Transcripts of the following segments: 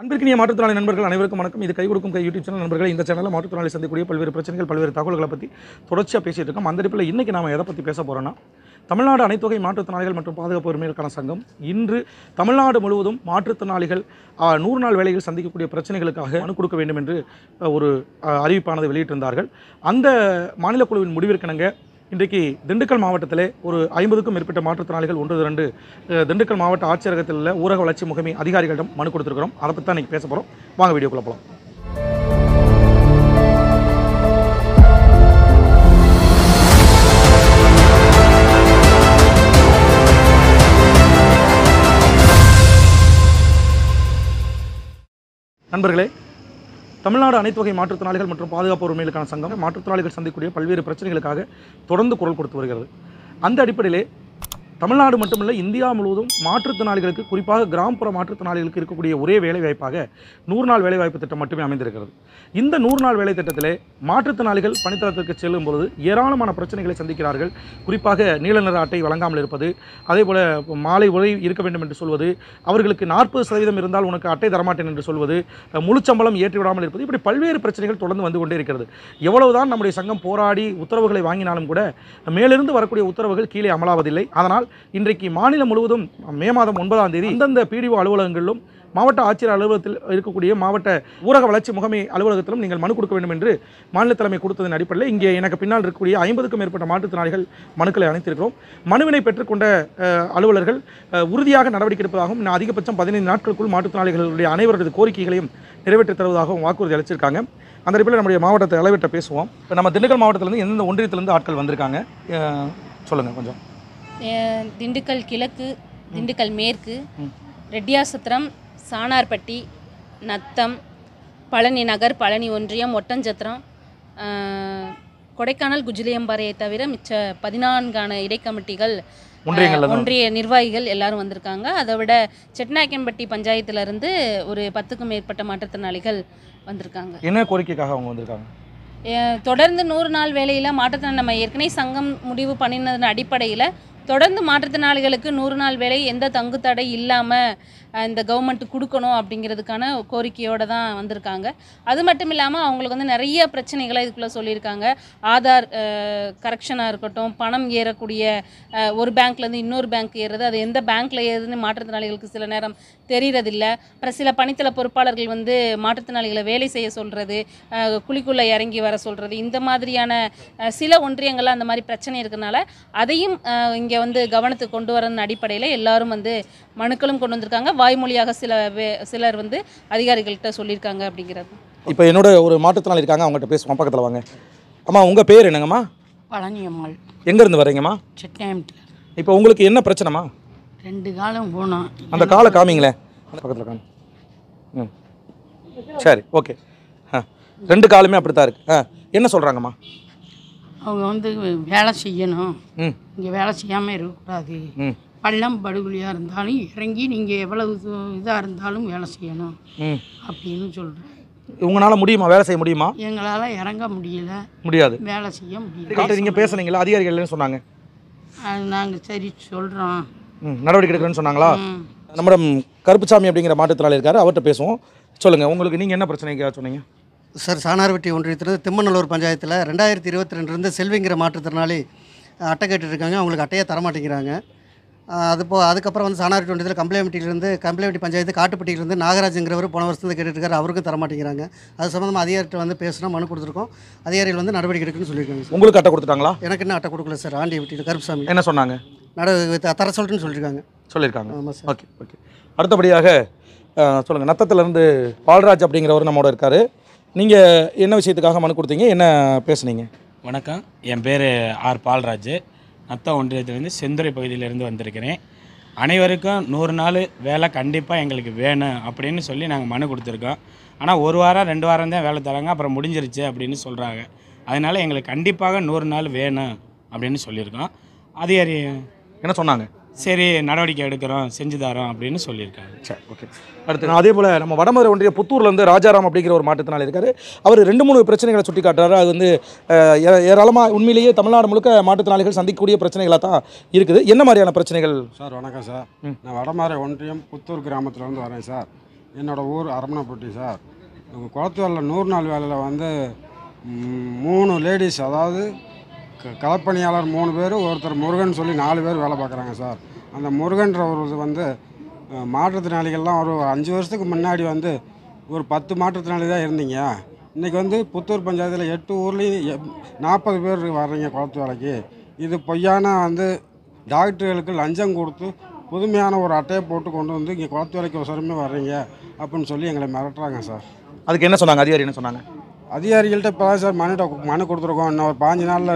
அன்பிற்கினிய மாற்றுத்திறனாளி நண்பர்கள் அனைவருக்கும் வணக்கம் இது கை கொடுக்கும் கை யூடியூப் சேனல் நண்பர்கள் இந்த சேனலில் மாற்றுத்திறனாளி சந்திக்கக்கூடிய பல்வேறு பிரச்சனைகள் பல்வேறு தகவல்களை பற்றி தொடர்ச்சியாக பேசிட்டு இருக்கோம் அந்த அடிப்பில் இன்றைக்கி நாம் எதை பற்றி பேச போகிறோன்னா தமிழ்நாடு அனைத்துவகை மாற்றுத்திறனாளிகள் மற்றும் பாதுகாப்பு உரிமைகளுக்கான சங்கம் இன்று தமிழ்நாடு முழுவதும் மாற்றுத்திறனாளிகள் ஆ, நூறு நாள் வேலையில் சந்திக்கக்கூடிய பிரச்சனைகளுக்காக மனு கொடுக்க வேண்டும் என்று அ, ஒரு அ, அறிவிப்பானதை வெளியிட்டிருந்தார்கள் அந்த மாநில குழுவின் முடிவிற்கிணங்க இன்றைக்கு திண்டுக்கல் மாவட்டத்திலே ஒரு ஐம்பதுக்கும் மேற்பட்ட மாற்றுத்திறனாளிகள் ஒன்று இரண்டு அஹ், திண்டுக்கல் மாவட்ட ஆட்சியரகத்தில் உள்ள ஊரக வளர்ச்சி முகமை அதிகாரிகளிடம் மனு கொடுத்துருக்கிறோம் அதை பற்றி தான் இன்றைக்கி பேச போகிறோம் வாங்க வீடியோக்குள்ள போகலாம் நண்பர்களே தமிழ்நாடு அனைத்து வகை மாற்றுத்திறனாளிகள் மற்றும் பாதுகாப்பு உரிமைகளுக்கான சங்கம் மாற்றுத்திறனாளிகள் சந்திக்கக்கூடிய பல்வேறு பிரச்சனைகளுக்காக தொடர்ந்து குரல் கொடுத்து வருகிறது அந்த அடிப்படையிலே தமிழ்நாடு மட்டுமல்ல இந்தியா முழுவதும் மாற்றுத்திறனாளிகளுக்கு குறிப்பாக கிராமப்புற மாற்றுத்திறனாளிகளுக்கு இருக்கக்கூடிய ஒரே வேலைவாய்ப்பாக நூறு நாள் வேலைவாய்ப்பு திட்டம் மட்டுமே அமைந்திருக்கிறது இந்த நூறு நாள் வேலை திட்டத்திலே மாற்றுத்திறனாளிகள் பணித்தளத்திற்கு செல்லும் பொழுது ஏராளமான பிரச்சனைகளை சந்திக்கிறார்கள் குறிப்பாக நீல நிற அட்டை வழங்காமல் இருப்பது அதே போல மாலை உரை இருக்க வேண்டும் என்று சொல்வது அவர்களுக்கு நாற்பது சதவீதம் இருந்தால் உனக்கு அட்டை தரமாட்டேன் என்று சொல்வது அஹ், முழு சம்பளம் ஏற்றி விடாமல் இருப்பது இப்படி பல்வேறு பிரச்சனைகள் தொடர்ந்து வந்து கொண்டே இருக்கிறது எவ்வளவுதான் நம்முடைய சங்கம் போராடி உத்தரவுகளை வாங்கினாலும் கூட மேலிருந்து வரக்கூடிய உத்தரவுகள் கீழே அமலாவதில்லை அதனால் இன்றைக்கு மாநிலம் முழுவதும் மே மாதம் ஒன்பதாம் தேதி அந்தந்த பிடிஓ அலுவலகங்களிலும் மாவட்ட ஆட்சியர் அலுவலகத்தில் இருக்கக்கூடிய மாவட்ட ஊரக வளர்ச்சி முகமை அலுவலகத்திலும் நீங்கள் மனு கொடுக்க வேண்டும் என்று மாநில தலைமை கொடுத்ததன் அடிப்படையில் இங்கே எனக்கு பின்னால் இருக்கக்கூடிய ஐம்பதுக்கும் மேற்பட்ட மாற்றுத்திறனாளிகள் மனுக்களை அனுப்பியிருக்கிறோம் மனுவினை பெற்றுக்கொண்ட அஹ், அலுவலர்கள் அஹ், உறுதியாக நடவடிக்கை எடுப்பதாகவும் இன்னும் அதிகபட்சம் பதினைந்து நாட்களுக்குள் மாற்றுத்திறனாளிகளுடைய அனைவரது கோரிக்கைகளையும் நிறைவேற்றித் தருவதாகவும் வாக்குறுதி அளிச்சிருக்காங்க அந்த அடிப்படையில் நம்முடைய மாவட்ட தலைவர்கிட்ட பேசுவோம் இப்போ நம்ம திண்டுக்கல் மாவட்டத்திலேருந்து எந்தெந்த ஒன்றியத்திலேருந்து ஆட்கள் வந்திருக்காங்க அஹ், சொல்லுங்க கொஞ்சம் அஹ் திண்டுக்கல் கிழக்கு திண்டுக்கல் மேற்கு ம். ரெட்டியாசத்திரம் சாணார்பட்டி நத்தம் பழனி நகர் பழனி ஒன்றியம் ஒட்டஞ்சத்திரம் அஹ், கொடைக்கானல் குஜிலியம்பாறையை தவிர மிச்ச பதினான்கான இடைக்கமிட்டிகள் அஹ், ஒன்றியங்கள்ல தான் ஒன்றிய நிர்வாகிகள் எல்லாரும் வந்திருக்காங்க அதை விட செட்நாயக்கன்பட்டி பஞ்சாயத்திலிருந்து ஒரு பத்துக்கும் மேற்பட்ட மாற்றுத்திறனாளிகள் வந்திருக்காங்க என்ன கோரிக்கைக்காக அவங்க வந்திருக்காங்க அஹ் தொடர்ந்து நூறு நாள் வேலையில் மாற்றுத்திறன் நம்ம ஏற்கனவே சங்கம் முடிவு பண்ணினதன் அடிப்படையில் தொடர்ந்து மாற்றுத்திறனாளிகளுக்கு நூறு நாள் வேலை எந்த தங்கு தடை இல்லாமல் இந்த கவர்மெண்ட் கொடுக்கணும் அப்படிங்கிறதுக்கான கோரிக்கையோடு தான் வந்திருக்காங்க அது மட்டும் இல்லாமல் அவங்களுக்கு வந்து நிறைய பிரச்சனைகளை இதுக்குள்ளே சொல்லியிருக்காங்க ஆதார் கரெக்ஷனாக இருக்கட்டும் பணம் ஏறக்கூடிய அஹ், ஒரு பேங்க்லேருந்து இன்னொரு பேங்க் ஏறுறது அது எந்த பேங்க்கில் ஏறுதுன்னு மாற்றுத்திறனாளிகளுக்கு சில நேரம் தெரியறதில்ல அப்புறம் சில பணித்தள பொறுப்பாளர்கள் வந்து மாற்றுத்திறனாளிகளை வேலை செய்ய சொல்கிறது குழிக்குள்ளே இறங்கி வர சொல்கிறது இந்த மாதிரியான அஹ், சில ஒன்றியங்கள்ல அந்த மாதிரி பிரச்சனை இருக்கனால அதையும் இங்கே வந்து கவனத்துக்கு கொண்டு வரன்னு அடிப்படையில் எல்லாரும் வந்து மனுக்களும் கொண்டு வந்திருக்காங்க வாய்மொழியாக சில வே- சிலர் வந்து அதிகாரிகள்கிட்ட சொல்லியிருக்காங்க அப்படிங்கிறது இப்போ என்னோட ஒரு மாற்றுத்திறனாளி இருக்காங்க அவங்ககிட்ட பேசுவோம் பக்கத்தில் வாங்க அம்மா உங்கள் பேர் என்னங்கம்மா பழனியம்மாள் எங்கேருந்து வரீங்கம்மா செட்டியாமட்டில் இப்போ உங்களுக்கு என்ன பிரச்சனைமா ரெண்டு காலம் போனோம் அந்த காலை காமிங்களேன் பக்கத்தில் காமி ம் சரி ஓகே ஆ ரெண்டு காலுமே அப்படி தான் இருக்குது ஆ என்ன சொல்கிறாங்கம்மா அவங்க வந்து வேலை செய்யணும் ம் இங்கே வேலை செய்யாமல் இருக்கக்கூடாது ம் பள்ளம் படுகொலியாக இருந்தாலும் இறங்கி நீங்கள் எவ்வளவு இதாக இருந்தாலும் வேலை செய்யணும் ம் அப்படின்னு சொல்கிறேன் உங்களால் முடியுமா வேலை செய்ய முடியுமா எங்களால் இறங்க முடியல முடியாது வேலை செய்ய முடியல டாக்டர் நீங்கள் பேசுனீங்களா அதிகாரிகள் என்ன சொன்னாங்க நாங்கள் சரி சொல்கிறோம் ம் நடவடிக்கை எடுக்கிறேன்னு சொன்னாங்களா நம்மிடம் கருப்புசாமி அப்படிங்கிற மாற்றுத்திறனாளி இருக்காரு அவர்கிட்ட பேசுவோம் சொல்லுங்கள் உங்களுக்கு நீங்கள் என்ன பிரச்சனைக்காக சொன்னீங்க சார் சாணார்வட்டி ஒன்றியத்திலிருந்து திம்மநல்லூர் பஞ்சாயத்தில் ரெண்டாயிரத்தி இருபத்தி ரெண்டுலேருந்து செல்விங்கிற மாற்றுத்திறனாளி அஹ், அட்டை கேட்டுட்ருக்காங்க அவங்களுக்கு அட்டையை தரமாட்டேங்கிறாங்க அஹ், அது போ அதுக்கப்புறம் வந்து சாணார்வட்டி ஒன்றியத்தில் கம்ப்ளைமெட்டிலேருந்து கம்ப்ளைமெட்டி பஞ்சாயத்து காட்டுப்பட்டியிலேருந்து நாகராஜுங்கிறவர் போன வருஷத்துல கேட்டுருக்காரு அவருக்கும் தரமாட்டேங்கிறாங்க அது சம்மந்தமாக அதிகாரிகிட்ட வந்து பேசுனா மனு கொடுத்துருக்கோம் அதிகாரிகள் வந்து நடவடிக்கை எடுக்குன்னு சொல்லியிருக்காங்க சார் உங்களுக்கு அட்டை கொடுத்துட்டாங்களா எனக்கு இன்னும் அட்டை கொடுக்கல சார் ஆண்டி வீட்டில் கருப்புசாமி என்ன சொன்னாங்க நட தர சொல்லிட்டுன்னு சொல்லியிருக்காங்க சொல்லியிருக்காங்க ஆமாம் சார் ஓகே ஓகே அடுத்தபடியாக அஹ், சொல்லுங்கள் நத்தத்துலேருந்து பால்ராஜ் அப்படிங்கிறவர் நம்மோட இருக்கார் நீங்கள் என்ன விஷயத்துக்காக மனு கொடுத்தீங்க என்ன பேசுனீங்க வணக்கம் என் பேர் ஆர் பால்ராஜ் நத்த ஒன்றியத்திலேருந்து செந்துறை பகுதியிலேருந்து வந்திருக்கிறேன் அனைவருக்கும் நூறு நாள் வேலை கண்டிப்பாக எங்களுக்கு வேணும் அப்படின்னு சொல்லி நாங்கள் மனு கொடுத்துருக்கோம் ஆனால் ஒரு வாரம் ரெண்டு வாரம் தான் வேலை தராங்க அப்புறம் முடிஞ்சிருச்சு அப்படின்னு சொல்கிறாங்க அதனால் எங்களுக்கு கண்டிப்பாக நூறு நாள் வேணும் அப்படின்னு சொல்லியிருக்கோம் அதிகாரி என்ன சொன்னாங்க சரி நடவடிக்கை எடுக்கிறோம் செஞ்சு தரோம் அப்படின்னு சொல்லியிருக்காங்க சரி ஓகே அடுத்து அதே போல் நம்ம வடமதுரை ஒன்றிய புத்தூர்லேருந்து ராஜாராம் அப்படிங்கிற ஒரு மாற்றுத்திறனாளி இருக்கார் அவர் ரெண்டு மூணு பிரச்சனைகளை சுட்டி காட்டுறாரு அது வந்து அஹ், ஏ- ஏராளமாக உண்மையிலேயே தமிழ்நாடு முழுக்க மாற்றுத்திறனாளிகள் சந்திக்கக்கூடிய பிரச்சனைகளாக தான் இருக்குது என்ன மாதிரியான பிரச்சனைகள் சார் வணக்கம் சார் நான் வடமாறை ஒன்றியம் புத்தூர் கிராமத்துலேருந்து வரேன் சார் என்னோடய ஊர் அரமணைப்பட்டி சார் குளத்துவரில் நூறு நாள் வேலையில் வந்து ம், மூணு லேடிஸ் அதாவது க- களப்பணியாளர் மூணு பேர் ஒருத்தர் முருகன் சொல்லி நாலு பேர் வேலை பார்க்குறாங்க சார் அந்த முருகன்ற ஒரு வந்து அஹ், மாற்றுத்திறனாளிகள்லாம் ஒரு அஞ்சு வருஷத்துக்கு முன்னாடி வந்து ஒரு பத்து மாற்றுத்திறனாளி தான் இருந்தீங்க இன்றைக்கி வந்து புத்தூர் பஞ்சாயத்தில் எட்டு ஊர்லேயும் நாற்பது பேர் வர்றீங்க குளத்து வேலைக்கு இது பொய்யான வந்து டாக்டர்களுக்கு லஞ்சம் கொடுத்து புதுமையான ஒரு அட்டையை போட்டு கொண்டு வந்து இங்கே குளத்து வேலைக்கு ஒசரமே வர்றீங்க அப்படின்னு சொல்லி எங்களை மிரட்டுறாங்க சார் அதுக்கு என்ன சொன்னாங்க அதிகாரி என்ன சொன்னாங்க அதிகாரிகள்ட்ட இப்போ தான் சார் மனு மனு கொடுத்துருக்கோம் இன்னும் ஒரு பாஞ்சு நாளில்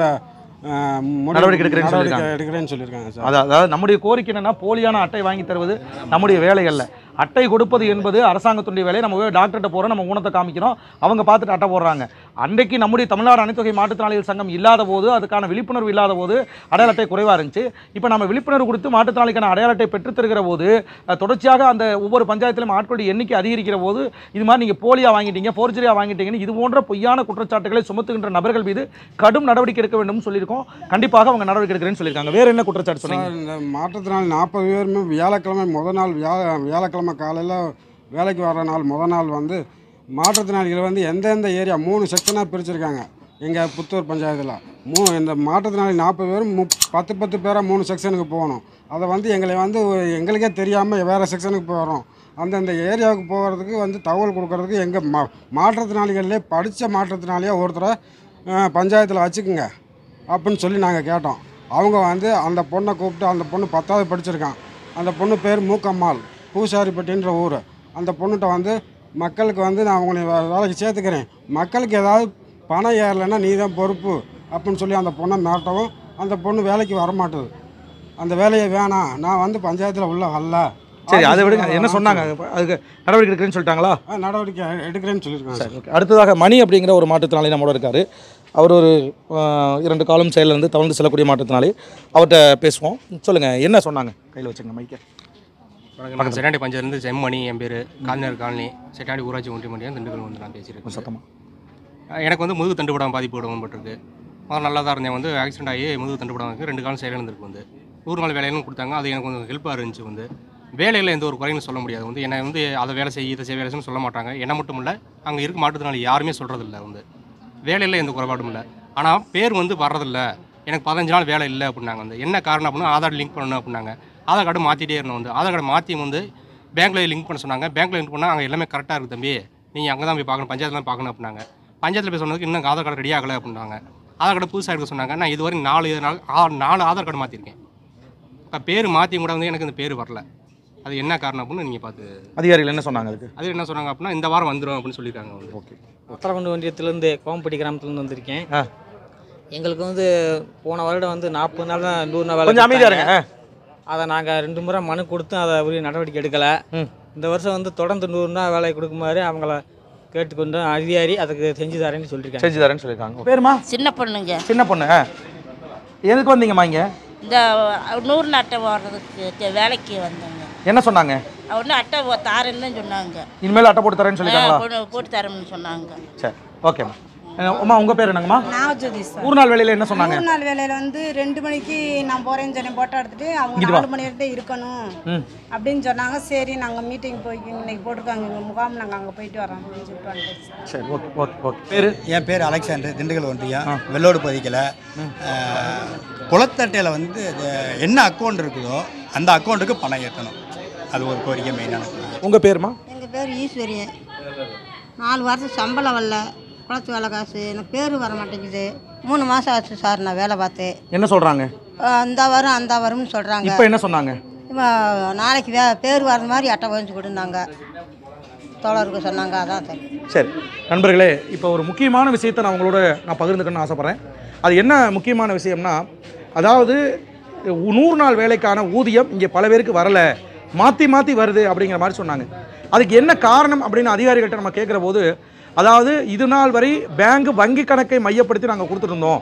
நடவடிக்கை எடுக்கிறேன்னு நடவடிக்கை சொல்லியிருக்காங்க. எடுக்கிறேன்னு சொல்லியிருக்காங்க சார் அதா- அதாவது நம்முடைய கோரிக்கை என்னன்னா போலியான அட்டை வாங்கி தருவது நம்முடைய வேலை அல்ல அட்டை கொடுப்பது என்பது அரசாங்கத்துடைய வேலை நம்ம போய் டாக்டர்கிட்ட போகிறோம் நம்ம ஊனத்தை காமிக்கிறோம் அவங்க பார்த்துட்டு அட்டை போடுறாங்க அன்றைக்கு நம்முடைய தமிழ்நாடு அனைத்துகை மாற்றுத்திறனாளிகள் சங்கம் இல்லாத போது அதுக்கான விழிப்புணர்வு இல்லாத போது அடையாள அட்டை குறைவாக இருந்துச்சு இப்போ நம்ம விழிப்புணர்வு கொடுத்து மாற்றுத்திறனாளிக்கான அடையாள அட்டை பெற்றுத் தருகிற போது அஹ், தொடர்ச்சியாக அந்த ஒவ்வொரு பஞ்சாயத்திலும் ஆட்களுடைய எண்ணிக்கை அதிகரிக்கிற போது இது மாதிரி நீங்கள் போலியாக வாங்கிட்டீங்க ஃபோர்ஜரியாக வாங்கிட்டீங்கன்னு இது போன்ற பொய்யான குற்றச்சாட்டுகளை சுமத்துகின்ற நபர்கள் மீது கடும் நடவடிக்கை எடுக்க வேண்டும் சொல்லியிருக்கோம் கண்டிப்பாக அவங்க நடவடிக்கை எடுக்கிறேன்னு சொல்லியிருக்காங்க வேற என்ன குற்றச்சாட்டு சொன்னீங்க சார் இந்த மாற்றுத்திறனாளி நாற்பது பேருமே வியாழக்கிழமை முத நாள் வியா வியாழக்கிழமை காலையில் வேலைக்கு வர நாள் முத நாள் வந்து மாற்றுத்திறனாளிகள் வந்து எந்தெந்த ஏரியா மூணு செக்ஷனாக பிரிச்சிருக்காங்க எங்கள் புத்தூர் பஞ்சாயத்தில் மூ இந்த மாற்றுத்திறனாளி நாற்பது பேரும் மு பத்து பத்து பேராக மூணு செக்ஷனுக்கு போகணும் அதை வந்து எங்களை வந்து ஒரு- எங்களுக்கே தெரியாமல் வேறு செக்ஷனுக்கு போகிறோம் அந்தந்த ஏரியாவுக்கு போகிறதுக்கு வந்து தகவல் கொடுக்கறதுக்கு எங்கள் மா மாற்றுத்திறனாளிகள்லேயே படித்த மாற்றுத்திறனாளியாக ஒருத்தரை பஞ்சாயத்தில் வச்சுக்குங்க அப்படின்னு சொல்லி நாங்கள் கேட்டோம் அவங்க வந்து அந்த பொண்ணை கூப்பிட்டு அந்த பொண்ணு பத்தாவது படிச்சிருக்கான் அந்த பொண்ணு பேர் மூக்கம்மாள் பூசாரிப்பட்டின்ற ஊர் அந்த பொண்ணுகிட்ட வந்து மக்களுக்கு வந்து நான் உங்களை வே- வேலைக்கு சேர்த்துக்கிறேன் மக்களுக்கு ஏதாவது பணம் ஏறலைன்னா நீ தான் பொறுப்பு அப்படின்னு சொல்லி அந்த பொண்ணை மிரட்டவும் அந்த பொண்ணு வேலைக்கு வரமாட்டுது அந்த வேலையை வேணாம் நான் வந்து பஞ்சாயத்தில் உள்ள வரல சரி அதை விடுங்க என்ன சொன்னாங்க அதுக்கு நடவடிக்கை எடுக்கிறேன்னு சொல்லிட்டாங்களா ஆ, நடவடிக்கை எடுக்கிறேன்னு சொல்லியிருக்காங்க சார் சரி ஓகே அடுத்ததாக மணி அப்படிங்கிற ஒரு மாற்றுத்திறனாளி நம்மளோட இருக்காரு அவர் ஒரு ஆஹ், இரண்டு காலம் செயலிருந்து தவழ்ந்து செல்லக்கூடிய மாற்றுத்திறனாளி அவர்கிட்ட பேசுவோம் சொல்லுங்கள் என்ன சொன்னாங்க கையில் வச்சுங்க மைக்கை வணக்கம் நான் செட்டாடி பஞ்சாயத்துலேருந்து செம்மணி என் பேர் காந்திநகர் காலனி செட்டாடி ஊராட்சி ஒன்றிய மண்டியம் திண்டுக்கல் வந்து நான் பேசியிருக்கேன் சத்தமாக அஹ் எனக்கு வந்து முதுகு தண்டுபடம் பாதிப்பு உடம்புப்பட்டிருக்கு முதல்ல நல்லா தான் இருந்தேன் வந்து ஆக்சிடென்ட் ஆகி முதுகு தண்டுபடம் இருக்கு ரெண்டு காலம் செயல் இருந்திருக்கு வந்து நூறு நாள் வேலையிலும் கொடுத்தாங்க அது எனக்கு கொஞ்சம் ஹெல்ப்பாக இருந்துச்சு வந்து வேலையில் எந்த ஒரு குறையும் சொல்ல முடியாது வந்து என்னை வந்து அதை வேலை செய்ய இதை செய்ய வேலை செய்யணும்னு சொல்ல மாட்டாங்க என்ன மட்டும் இல்லை அங்கே இருக்க மாட்டுத்தினால யாருமே சொல்கிறதில்ல வந்து வேலையில் எந்த குறைபாடும் இல்லை ஆனால் பேர் வந்து வர்றதில்ல எனக்கு பதினஞ்சு நாள் வேலை இல்லை அப்படின்னாங்க வந்து என்ன காரணம் அப்படின்னா ஆதார் லிங்க் பண்ணணும் அப்படின்னாங்க ஆதார் கார்டு மாற்றிட்டே இருந்தோம் வந்து ஆதார் கார்டு மாற்றி வந்து பேங்க்கில் லிங்க் பண்ண சொன்னாங்க பேங்க்கில் லிங்க் பண்ணால் அங்கே எல்லாமே கரெக்டாக இருக்குது தம்பி நீங்கள் அங்கே தான் போய் பார்க்கணும் பஞ்சாயத்தில் தான் பார்க்கணும் அப்படின்னாங்க பஞ்சாயத்தில் போய் சொன்னதுக்கு இன்னும் ஆதார் கார்டு ரெடி ஆகலை அப்படின்னாங்க ஆதார் கார்டு புதுசாக எடுக்க சொன்னாங்க நான் இதுவரை நாலு நாள் ஆ- நாலு ஆதார் கார்டு மாற்றிருக்கேன் இப்போ பேர் மாற்றி கூட வந்து எனக்கு இந்த பேர் வரல அது என்ன காரணம் அப்படின்னு நீங்கள் பார்த்து அதிகாரிகள் என்ன சொன்னாங்க அதுக்கு அது என்ன சொன்னாங்க அப்படின்னா இந்த வாரம் வந்துடும் அப்படின்னு சொல்லியிருக்காங்க வந்து ஓகே உத்தரகொண்டு ஒன்றியத்துலேருந்து கோம்பட்டி கிராமத்துலேருந்து வந்திருக்கேன் ஆ. எங்களுக்கு வந்து போன வருடம் வந்து நாற்பது நாள் தான் நூறு நாள் வேலை கொஞ்சம் அமைதியாக கொடுத்தாங்க. இருங்க அதை நாங்கள் ரெண்டு முறை மனு கொடுத்தும் அதை உரிய நடவடிக்கை எடுக்கலை ம். இந்த வருஷம் வந்து தொடர்ந்து நூறு நாள் வேலை கொடுக்குமாறு அவங்கள கேட்டுக்கொண்டு அதிகாரி அதுக்கு செஞ்சு தரேன்னு சொல்லியிருக்காங்க செஞ்சு தரேன்னு சொல்லியிருக்காங்க பேருமா சின்ன பொண்ணுங்க சின்ன பொண்ணு ஆ. எதுக்கு வந்தீங்கம்மா இங்கே இந்த நூறு அட்டை போடுறதுக்கு தே- வேலைக்கு வந்தேங்க என்ன சொன்னாங்க ஒன்று அட்டை போ- தாரேன்னு தான் சொன்னாங்க இனிமேல் அட்டை போட்டு தரேன்னு ஆ, சொல்லிட்டாங்களா போட்டு- போட்டு தரேன்னு சொன்னாங்க சரி ஓகேம்மா அஹ் அம்மா உங்கள் பேர் என்னங்கம்மா நாகஜோதி சார் ஊர் நாள் வேலையில் என்ன சொன்னாங்க மூணு நாள் வேலையில் வந்து ரெண்டு மணிக்கு நான் போகிறேன்னு சொன்னேன் போட்டோ எடுத்துட்டு அவங்க இங்கிட்டு வா. நாலு மணி வரைக்கும் இருக்கணும் ம் அப்படின்னு சொன்னாங்க சரி நாங்கள் மீட்டிங் போய் இன்னைக்கு போட்டிருக்காங்க இங்கே முகாம் நாங்கள் அங்கே போயிட்டு வரோம் அப்படின்னு சொல்லிட்டு வந்துட்டேன் சார் சரி ஓகே ஓகே ஓகே பேர் என் பேர் அலெக்சாண்டர் திண்டுக்கல் ஒன்றியம் வெள்ளோடு பதிக்கலை குளத்தட்டையில் வந்து இது என்ன அக்கௌண்ட் இருக்குதோ அந்த அக்கௌண்ட்டுக்கு பணம் ஏற்றணும் அது ஒரு கோரிக்கை மெயினான கோரிக்கை உங்கள் பேருமா எங்கள் பேர் ஈஸ்வரி நாலு வாரத்துக்கு சம்பளம் வரல குளத்து வேலை காசு எனக்கு பேர் வர மாட்டேங்குது மூணு மாதம் ஆச்சு சார் நான் வேலை பார்த்தேன் என்ன சொல்கிறாங்க அந்த வரும் அந்த வரும்னு சொல்கிறாங்க இப்போ என்ன சொன்னாங்க இவன் நாளைக்கு வே பேர் வர்ற மாதிரி அட்டை பதிஞ்சு கொடுந்தாங்க தோழருக்கு சொன்னாங்க அதான் சரி சரி நண்பர்களே இப்போ ஒரு முக்கியமான விஷயத்தை நான் உங்களோட நான் பகிர்ந்துக்கணும்னு ஆசைப்பட்றேன் அது என்ன முக்கியமான விஷயம்னா அதாவது நூறு நாள் வேலைக்கான ஊதியம் இங்கே பல பேருக்கு வரல மாற்றி மாற்றி வருது அப்படிங்கிற மாதிரி சொன்னாங்க அதுக்கு என்ன காரணம் அப்படின்னு அதிகாரிகள்கிட்ட நம்ம கேட்குற போது அதாவது இது நாள் வரை பேங்க் வங்கி கணக்கை மையப்படுத்தி நாங்கள் கொடுத்துருந்தோம்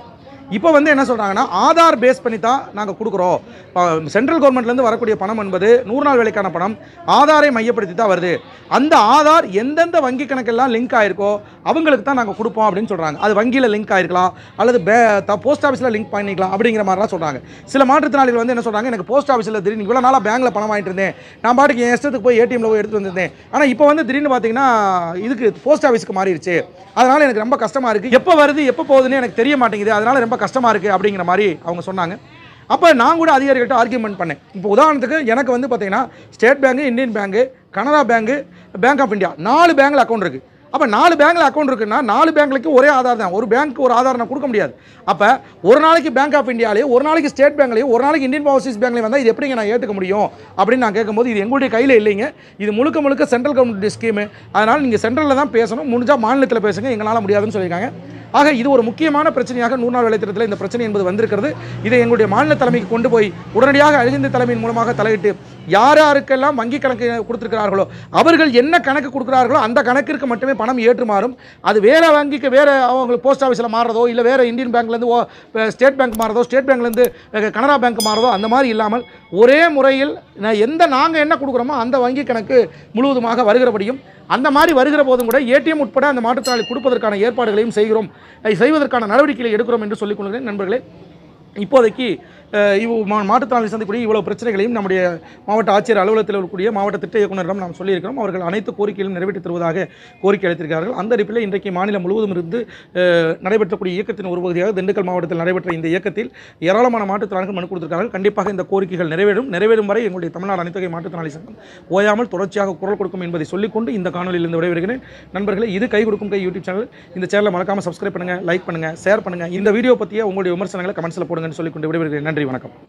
இப்போ வந்து என்ன சொல்கிறாங்கன்னா ஆதார் பேஸ் பண்ணி தான் நாங்கள் கொடுக்குறோம் சென்ட்ரல் கவர்மெண்ட்லேருந்து வரக்கூடிய பணம் என்பது நூறு நாள் வேலைக்கான பணம் ஆதாரை மையப்படுத்தி தான் வருது அந்த ஆதார் எந்தெந்த வங்கி கணக்கெல்லாம் லிங்க் ஆயிருக்கோ அவங்களுக்கு தான் நாங்கள் கொடுப்போம் அப்படின்னு சொல்கிறாங்க அது வங்கியில் லிங்க் ஆயிருக்கலாம் அல்லது பே போஸ்ட் ஆஃபீஸில் லிங்க் பண்ணிக்கலாம் அப்படிங்கிற மாதிரிலாம் சொல்கிறாங்க சில மாற்றுத்திறனாளிகள் வந்து என்ன சொல்கிறாங்க எனக்கு போஸ்ட் ஆஃபீஸில் திடீர்னு இவ்வளோ நாளாக பேங்க்கில் பணம் வாங்கிட்டு இருந்தேன் நான் பாட்டுக்கு என் இஷ்டத்துக்கு போய் ஏடிஎம்ல போய் எடுத்து வந்திருந்தேன் ஆனால் இப்போ வந்து திடீர்னு பார்த்தீங்கன்னா இதுக்கு போஸ்ட் ஆஃபீஸ்க்கு மாறிடுச்சு அதனால் எனக்கு ரொம்ப கஷ்டமாக இருக்குது எப்போ வருது எப்போ போகுதுன்னு எனக்கு தெரிய மாட்டேங்குது அதனால் ரொம்ப கஷ்டமாக இருக்குது அப்படிங்கிற மாதிரி அவங்க சொன்னாங்க அப்போ நான் கூட அதிகாரிகள்ட்ட ஆர்கியூமெண்ட் பண்ணேன் இப்போ உதாரணத்துக்கு எனக்கு வந்து பார்த்தீங்கன்னா State bank Indian bank Canara bank bank of India நாலு பேங்க்கில் அக்கௌண்ட் இருக்குது அப்போ நாலு பேங்க்கில் அக்கௌண்ட் இருக்குன்னா நாலு பேங்க்லுக்கு ஒரே ஆதார் தான் ஒரு பேங்க்கு ஒரு ஆதார் நான் கொடுக்க முடியாது அப்போ ஒரு நாளைக்கு பேங்க் ஆஃப் இந்தியாலேயும் ஒரு நாளைக்கு ஸ்டேட் பேங்க்லேயும் ஒரு நாளைக்கு இந்தியன் ஓவர்சீஸ் பேங்க்லேயும் வந்தால் இது எப்படிங்க நான் ஏற்றுக்க முடியும் அப்படின்னு நான் கேட்கும்போது இது எங்களுடைய கையில் இல்லைங்க இது முழுக்க முழுக்க சென்ட்ரல் கவர்மெண்ட் ஸ்கீமு அதனால் நீங்கள் சென்ட்ரலில் தான் பேசணும் முடிஞ்சால் மாநிலத்தில் பேசுங்க எங்களால் முடியாதுன்னு சொல்லியிருக்காங்க ஆக இது ஒரு முக்கியமான பிரச்சனையாக நூறு நாள் வேலைத்திட்டத்தில் இந்த பிரச்சனை என்பது வந்திருக்கிறது இதை எங்களுடைய மாநில தலைமைக்கு கொண்டு போய் உடனடியாக அழிந்த தலைமையின் மூலமாக தலையிட்டு யார் யாருக்கெல்லாம் வங்கி கணக்கு கொடுத்திருக்கிறார்களோ அவர்கள் என்ன கணக்கு கொடுக்குறார்களோ அந்த கணக்கிற்கு மட்டுமே பணம் ஏற்றுமாறும் அது வேற வங்கிக்கு வேற அவங்களுக்கு போஸ்ட் ஆஃபீஸில் மாறுறதோ இல்லை வேற இந்தியன் பேங்க்லேருந்து ஓ ஸ்டேட் பேங்க் மாறுறதோ ஸ்டேட் பேங்க்லேருந்து கனரா பேங்க் மாறுறதோ அந்த மாதிரி இல்லாமல் ஒரே முறையில் நான் எந்த நாங்கள் என்ன கொடுக்குறோமோ அந்த வங்கி கணக்கு முழுவதுமாக வருகிறபடியும் அந்த மாதிரி வருகிற போதும் கூட ஏடிஎம் உட்பட அந்த மாற்றுத்திறனாளி கொடுப்பதற்கான ஏற்பாடுகளையும் செய்கிறோம் அதை செய்வதற்கான நடவடிக்கைகளை எடுக்கிறோம் என்று சொல்லிக் கொள்கிறேன் நண்பர்களே இப்போதைக்கு அஹ், இவ் மா மாற்றுத்திறனாளி சந்திக்கக்கூடிய இவ்வளவு பிரச்சனைகளையும் நம்முடைய மாவட்ட ஆட்சியர் அலுவலகத்தில் இருக்கக்கூடிய மாவட்ட திட்ட இயக்குநரிடம் நாம் சொல்லியிருக்கிறோம் அவர்கள் அனைத்து கோரிக்கைகளும் நிறைவேற்றித் தருவதாக கோரிக்கை அளித்திருக்கிறார்கள் அந்த அடிப்பில் இன்றைக்கு மாநிலம் முழுவதும் இருந்து அஹ், நடைபெற்றக்கூடிய இயக்கத்தின் ஒரு பகுதியாக திண்டுக்கல் மாவட்டத்தில் நடைபெற்ற இந்த இயக்கத்தில் ஏராளமான மாற்றுத்திறனாளிகள் மனு கொடுத்திருக்கிறார்கள் கண்டிப்பாக இந்த கோரிக்கைகள் நிறைவேறும் நிறைவேறும் வரை எங்களுடைய தமிழ்நாடு அனைத்தொகை மாற்றுத்திறனாளி சங்கம் ஓயாமல் தொடர்ச்சியாக குரல் கொடுக்கும் என்பதை சொல்லிக்கொண்டு இந்த காணொலியிலிருந்து விடைபெறுகிறேன் நண்பர்களே இது கை கொடுக்கும் கை யூடியூப் சேனல் இந்த சேனலை மறக்காம சப்ஸ்கிரைப் பண்ணுங்க லைக் பண்ணுங்க ஷேர் பண்ணுங்க இந்த வீடியோ பற்றிய உங்களுடைய விமர்சனங்களை கமெண்ட்ஸில் போடுங்கன்னு சொல்லிக்கொண்டு விடைபெறுகிறேன் நன்றி வணக்கம்